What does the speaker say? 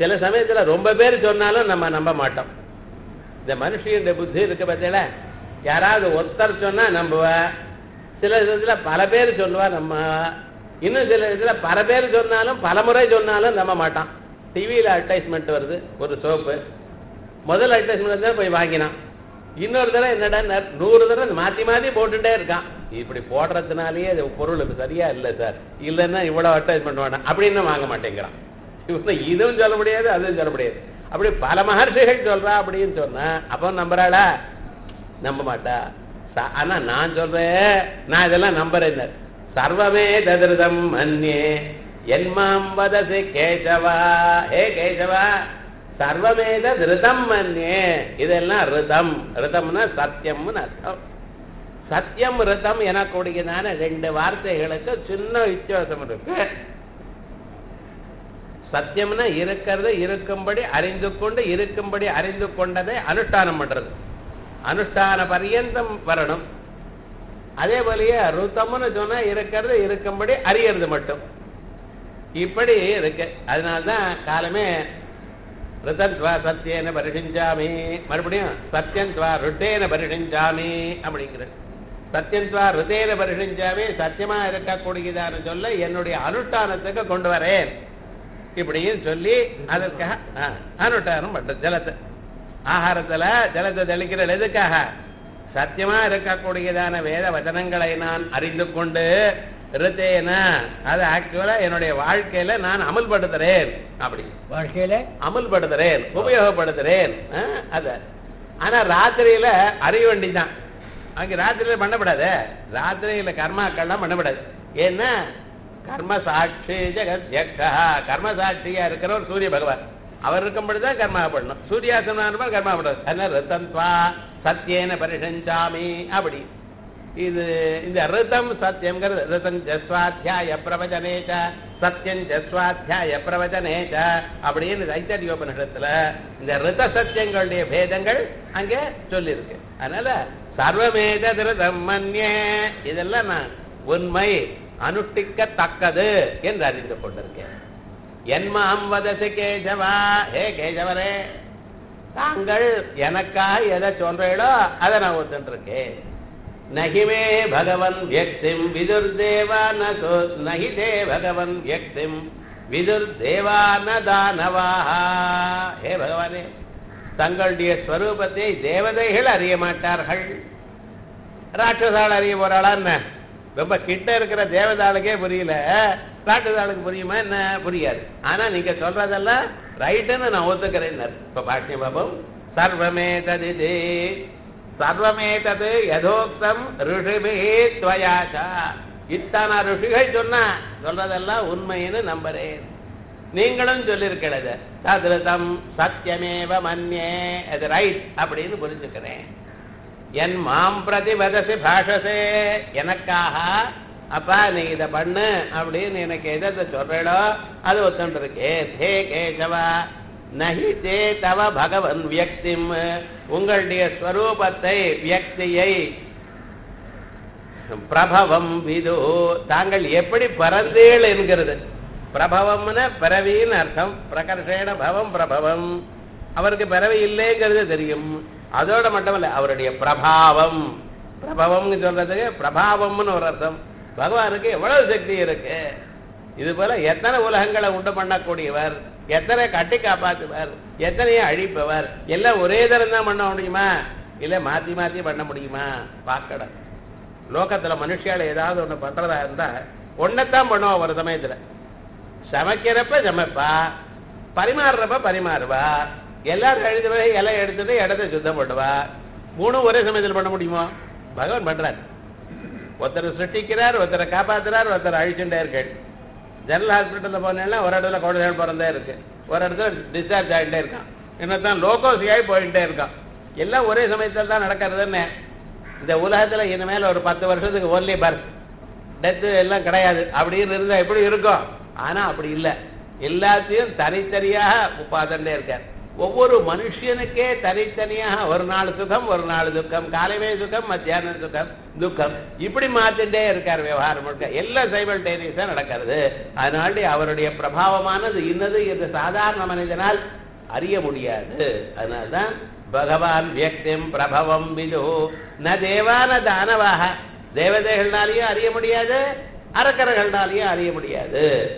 சில சமயத்துல ரொம்ப பேர் சொன்னாலும் நம்ம நம்ப மாட்டோம் இந்த மனுஷியுடைய புத்தி இருக்கு பார்த்தீங்களா யாராவது ஒருத்தர் சொன்னா நம்புவா சில இதுல பல பேர் சொல்லுவா நம்ம இன்னும் சில இதுல பல பேர் சொன்னாலும் பல முறை சொன்னாலும் நம்ப மாட்டான் டிவியில அட்வர்டைஸ்மெண்ட் வருது ஒரு சோப்பு முதல் அட்வர்டைஸ்மெண்ட் தான் போய் வாங்கினான் இன்னொரு தடவை என்னடா ந- நூறு தடவை மாத்தி மாத்தி போட்டுட்டே இருக்கான் இப்படி போடுறதுனாலேயே அது பொருள் இது சரியா இல்லை சார் இல்லைன்னா இவ்வளவு அட்வர்டைஸ்மெண்ட் வேண்டாம் அப்படின்னு வாங்க மாட்டேங்கிறான் இவனை இதுவும் சொல்ல முடியாது அதுவும் சொல்ல முடியாது அப்படி பல மகர்ஷிகள் சொல்றா அப்படின்னு சொன்னா அப்போ நம்புறாளா நம்ப மாட்டா ச- ஆனா நான் சொல்றேன் நான் இதெல்லாம் நம்புறேன் சர்வமே ததிருதம் மன்யே என்மாம் வதசி கேசவா ஏ கேசவா சர்வமேத ரிதம் மன்யே இதெல்லாம் ரிதம் ரிதம்னா சத்தியம்னு அர்த்தம் சத்தியம் ரிதம் எனக்கூடியதான ரெண்டு வார்த்தைகளுக்கு சின்ன வித்தியாசம் இருக்கு சத்தியம்னா இருக்கிறது இருக்கும்படி அறிந்து கொண்டு இருக்கும்படி அறிந்து கொண்டதை அனுஷ்டானம் பண்றது அனுஷ்டான பரியந்தம் வரணும் அதே போலயே ருத்தம்னு சொன்னா இருக்கிறது இருக்கும்படி அறியறது மட்டும் இப்படி இருக்கு அதனால்தான் காலமே ரிதத்வா சத்தியேன பரிஷிஞ்சாமி மறுபடியும் சத்தியந்த்வா ருட்டேன பரிஷிஞ்சாமி அப்படிங்கிறது சத்தியந்த்வா ருத்தேன பரிஷிஞ்சாமி சத்தியமா இருக்கக்கூடியதான சொல்ல என்னுடைய அனுஷ்டானத்துக்கு கொண்டு வரேன் இப்படியும் சொல்லி அதற்காக ஆ, அனுஷ்டானம் பண்ற ஜலத்தை ஆகாரத்துல ஜலத்தை தெளிக்கிற எதுக்காக சத்தியமா இருக்கக்கூடியதான வேத வச்சனங்களை நான் அறிந்து கொண்டு ரித்தேன அது ஆக்சுவலா என்னுடைய வாழ்க்கையில நான் அமல்படுத்துறேன் அப்படி வாழ்க்கையில அமல்படுத்துறேன் உபயோகப்படுத்துறேன் ஆ, அத ஆனா ராத்திரியில அறிய வேண்டிதான் அங்க ராத்திரியில பண்ணப்படாது ராத்திரியில கர்மாக்கள்லாம் பண்ணப்படாது ஏன்னா கர்ம சாட்சி ஜெகத்யக்கா கர்ம சாட்சியா இருக்கிறவர் சூரிய பகவான் அவர் இருக்கும்படிதான் கர்மா பண்ணணும் சூரியாசனம் கர்மா பண்றது அதனால ரித்தந்த்வா சத்தியேன பரிஷஞ்சாமி அப்படி இது இந்த ரிதம் சத்தியம்ங்கிறது ரிதம் ஜஸ்வாத்தியாய பிரவச்சனேச்ச சத்தியம் ஜஸ்வாத்தியாய பிரவச்சனேச்ச அப்படின்னு தைத்தரியோபனிஷத்துல இந்த ரித சத்தியங்களுடைய பேதங்கள் அங்கே சொல்லியிருக்கு அதனால சர்வமேத திருதம் மன்யே இதெல்லாம் நான் உண்மை அனுஷ்டிக்கத்தக்கது என்று அறிந்து கொண்டிருக்கேன் என்மாம் வதசி கேசவா ஹே கேசவரே தாங்கள் எனக்காக எதை சொல்றீங்களோ அதை நான் ஒத்துட்டு இருக்கேன் நகிமே பகவன் வியக்திம் விதுர்தேவா நோ நகி தே பகவன் வியக்திம் விதுர்தேவா ந தானவாஹா ஹே பகவானே தங்களுடைய ஸ்வரூபத்தை தேவதைகள் அறிய மாட்டார்கள் ராட்சசால் அறிய போறாளா என்ன ரொம்ப கிட்ட இருக்கிற தேவதாளுக்கே புரியல ராட்சசாளுக்கு புரியுமா என்ன புரியாது ஆனா நீங்க சொல்றதெல்லாம் ரைட்டுன்னு நான் ஒத்துக்கிறேன் இப்ப பாஷ்ய பாபம் சர்வமே ததிதி சர்வமே தது யதோக்தம் ரிஷிபிஹி துவயாச்சா இத்தனை ரிஷிகள் சொன்னா சொல்றதெல்லாம் உண்மைன்னு நம்புறேன் நீங்களும் சொல்லியிருக்கிறது ததிருதம் சத்தியமேவ மன்யே அது ரைட் அப்படின்னு புரிஞ்சுக்கிறேன் என் மாம் பிரதி வதசி பாஷசே எனக்காக அப்பா நீ இதை பண்ணு அப்படின்னு எனக்கு எதை சொல்றேடோ அது ஒத்துண்டு இருக்கேன் ஹே கேசவா நஹி தே தவ பகவன் வியக்திம் உங்களுடைய ஸ்வரூபத்தை வியக்தியை பிரபவம் விது தாங்கள் எப்படி பறந்தீள் என்கிறது பிரபவம்னா பிறவின்னு அர்த்தம் பிரகர்ஷேன பவம் பிரபவம் அவருக்கு பிறவி இல்லைங்கிறது தெரியும் அதோட மட்டுமல்ல அவருடைய பிரபாவம் பிரபவம்னு சொல்றதுக்கு பிரபாவம்னு ஒரு அர்த்தம் பகவானுக்கு எவ்வளவு சக்தி இருக்கு இது போல எத்தனை உலகங்களை உண்டு பண்ணக்கூடியவர் எத்தனை கட்டி காப்பாற்றுவர் எத்தனையோ அழிப்பவர் எல்லாம் ஒரே தரம் தான் பண்ண முடியுமா இல்ல மாத்தி மாத்தி பண்ண முடியுமா பார்க்கட லோகத்துல மனுஷியால ஏதாவது ஒண்ணு பண்றதா இருந்தா ஒன்னத்தான் பண்ணுவா ஒரு சமயத்துல சமைக்கிறப்ப சமைப்பா பரிமாறுறப்ப பரிமாறுவா எல்லாரும் எழுதி போய் இலை எடுத்துட்டு இடத்த சுத்தம் பண்ணுவா மூணும் ஒரே சமயத்தில் பண்ண முடியுமா பகவான் பண்றார் ஒருத்தர் சிருஷ்டிக்கிறார் ஒருத்தரை காப்பாத்துறார் ஒருத்தர் அழிச்சுட்டே இருக்காள் ஜெனரல் ஹாஸ்பிட்டல்ல போனேன்னா ஒரு இடத்துல குழந்தைகள் பிறந்தே இருக்கு ஒரு இடத்துல டிஸ்சார்ஜ் ஆகிட்டே இருக்கான் என்னத்தான் லோகோசியாகி போயிட்டே இருக்கான் எல்லாம் ஒரே சமயத்தில் தான் நடக்கிறதுன்னு இந்த உலகத்துல இனிமேல் ஒரு பத்து வருஷத்துக்கு ஒன்லி பர்த் டெத்து எல்லாம் கிடையாது அப்படின்னு இருந்தா எப்படி இருக்கும் ஆனா அப்படி இல்லை எல்லாத்தையும் தனித்தனியாக பார்த்துட்டே இருக்கார் ஒவ்வொரு மனுஷனுக்கே தனித்தனியாக ஒரு நாள் சுகம் ஒரு நாள் துக்கம் காலைவே சுகம் மத்தியானம் சுகம் துக்கம் இப்படி மாத்திட்டே இருக்கார் விவகாரம் முழுக்க எல்லாம் சைமல்டேனியஸா நடக்கிறது அதனால அவருடைய பிரபாவமானது இன்னது என்று சாதாரண மனிதனால் அறிய முடியாது அதனால்தான் பகவான் வியக்திம் பிரபவம் விது ந தேவான தானவாக தேவதைகள்னாலையும் அறிய முடியாது அரக்கர்கள்னாலையும் அறிய முடியாது